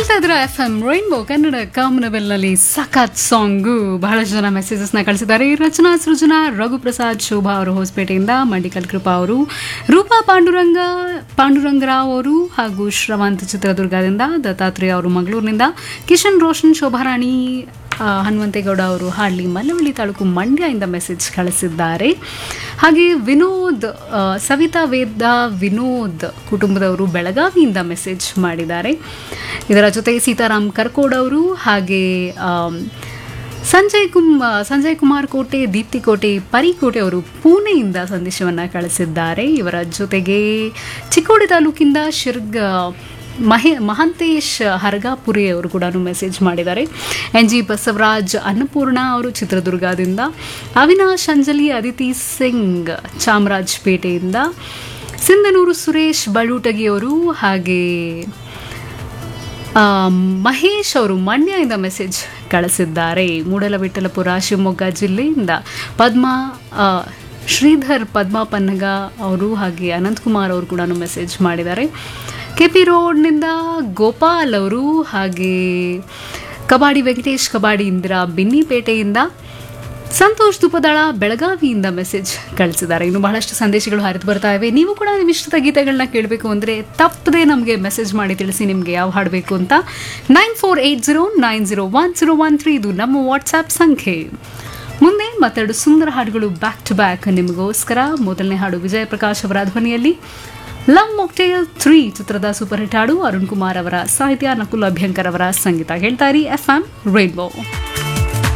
ಕೇಳ್ತಾ ಇದ್ರ F M rainbow Kannada ಕಾಮನವೆಲ್ನಲ್ಲಿ ಸಖತ್ ಸಾಂಗು ಬಹಳಷ್ಟು ಜನ ಮೆಸೇಜಸ್ನ ಕಳಿಸಿದ್ದಾರೆ ರಚನಾ ಸೃಜನಾ ರಘುಪ್ರಸಾದ್ ಶೋಭಾ ಅವರು ಹೊಸಪೇಟೆಯಿಂದ ಮಂಡಿಕಲ್ ಕೃಪಾ ಅವರು ರೂಪಾ ಪಾಂಡುರಂಗ ಪಾಂಡುರಂಗರಾವ್ ಅವರು ಹಾಗೂ ಶ್ರವಂತ್ ಚಿತ್ರದುರ್ಗದಿಂದ ದತ್ತಾತ್ರೇಯ ಅವರು ಮಂಗಳೂರಿನಿಂದ ಕಿಶನ್ ರೋಷನ್ ಶೋಭಾರಾಣಿ ಆ, ಹನುಮಂತೇಗೌಡ ಅವರು ಹಾಡ್ಲಿ ಮಲ್ಲವಳ್ಳಿ ತಾಲೂಕು ಮಂಡ್ಯದಿಂದ ಮೆಸೇಜ್ ಕಳಿಸಿದ್ದಾರೆ ಹಾಗೆ ವಿನೋದ್ ಆ, ಸವಿತಾ ವೇದ ವಿನೋದ್ ಕುಟುಂಬದವರು ಬೆಳಗಾವಿಯಿಂದ ಮೆಸೇಜ್ ಮಾಡಿದ್ದಾರೆ ಇದರ ಜೊತೆ ಸೀತಾರಾಮ್ ಕರ್ಕೋಡ್ ಅವರು ಹಾಗೆ ಆಮ್, ಸಂಜಯ್ ಕುಮ್ ಸಂಜಯ್ ಕುಮಾರ್ ಕೋಟೆ ದೀಪ್ತಿ ಕೋಟೆ ಪರಿಕೋಟೆ ಅವರು ಪುಣೆಯಿಂದ ಸಂದೇಶವನ್ನು ಕಳಿಸಿದ್ದಾರೆ ಇವರ ಜೊತೆಗೆ ಚಿಕ್ಕೋಡಿ ತಾಲೂಕಿಂದ ಶಿರ್ಗ ಮಹೇ ಮಹಾಂತೇಶ್ ಹರಗಾಪುರಿ ಅವರು ಕೂಡ ಮೆಸೇಜ್ ಮಾಡಿದ್ದಾರೆ ಎನ್ ಜಿ ಬಸವರಾಜ್ ಅನ್ನಪೂರ್ಣ ಅವರು ಚಿತ್ರದುರ್ಗದಿಂದ ಅವಿನಾಶ್ ಅಂಜಲಿ ಅದಿತಿ ಸಿಂಗ್ ಚಾಮರಾಜಪೇಟೆಯಿಂದ ಸಿಂಧನೂರು ಸುರೇಶ್ ಬಳುಟಗಿ ಅವರು ಹಾಗೆ ಆ, ಮಹೇಶ್ ಅವರು ಮಂಡ್ಯದಿಂದ ಮೆಸೇಜ್ ಕಳಿಸಿದ್ದಾರೆ ಮೂಡಲವಿಠಲಪುರ ಶಿವಮೊಗ್ಗ ಜಿಲ್ಲೆಯಿಂದ ಪದ್ಮಾ ಆ, ಶ್ರೀಧರ್ ಪದ್ಮಾ ಪನ್ನಗ ಅವರು ಹಾಗೆ ಅನಂತಕುಮಾರ್ ಅವರು ಕೂಡ ಮೆಸೇಜ್ ಮಾಡಿದ್ದಾರೆ ಕೆ ಪಿ ರೋಡ್ನಿಂದ ಗೋಪಾಲ್ ಅವರು ಹಾಗೆ ಕಬಾಡಿ ವೆಂಕಟೇಶ್ ಕಬಾಡಿ ಇಂದಿರಾ ಬಿನ್ನಿಪೇಟೆಯಿಂದ ಸಂತೋಷ್ ತುಪದಳ ಬೆಳಗಾವಿಯಿಂದ ಮೆಸೇಜ್ ಕಳಿಸಿದ್ದಾರೆ ಇನ್ನು ಬಹಳಷ್ಟು ಸಂದೇಶಗಳು ಹರಿದು ಬರ್ತಾ ಇವೆ ನೀವು ಕೂಡ ನಿಮ್ಮ ಇಷ್ಟದ ಗೀತೆಗಳನ್ನ ಕೇಳಬೇಕು ಅಂದರೆ ತಪ್ಪದೆ ನಮಗೆ ಮೆಸೇಜ್ ಮಾಡಿ ತಿಳಿಸಿ ನಿಮಗೆ ಯಾವ ಹಾಡು ಬೇಕು ಅಂತ nine four eight zero nine zero one zero one three ಇದು ನಮ್ಮ ವಾಟ್ಸ್ಆ್ಯಪ್ ಸಂಖ್ಯೆ ಮುಂದೆ ಮತ್ತೆರಡು ಸುಂದರ ಹಾಡುಗಳು ಬ್ಯಾಕ್ ಟು ಬ್ಯಾಕ್ ನಿಮಗೋಸ್ಕರ ಮೊದಲನೇ ಹಾಡು ವಿಜಯ ಪ್ರಕಾಶ್ ಅವರ ಧ್ವನಿಯಲ್ಲಿ ಲವ್ ಮೊಕ್ಟೇಲ್ ತ್ರೀ ಚಿತ್ರದ ಸೂಪರ್ ಹಿಟ್ ಹಾಡು ಅರುಣ್ ಕುಮಾರ್ ಅವರ ಸಾಹಿತ್ಯ ನಕುಲ್ ಅಭ್ಯಂಕರ್ ಅವರ ಸಂಗೀತ ಹೇಳ್ತಾ ಇರಿ ಎಫ್ ಎಂ ರೈನ್ಬೋ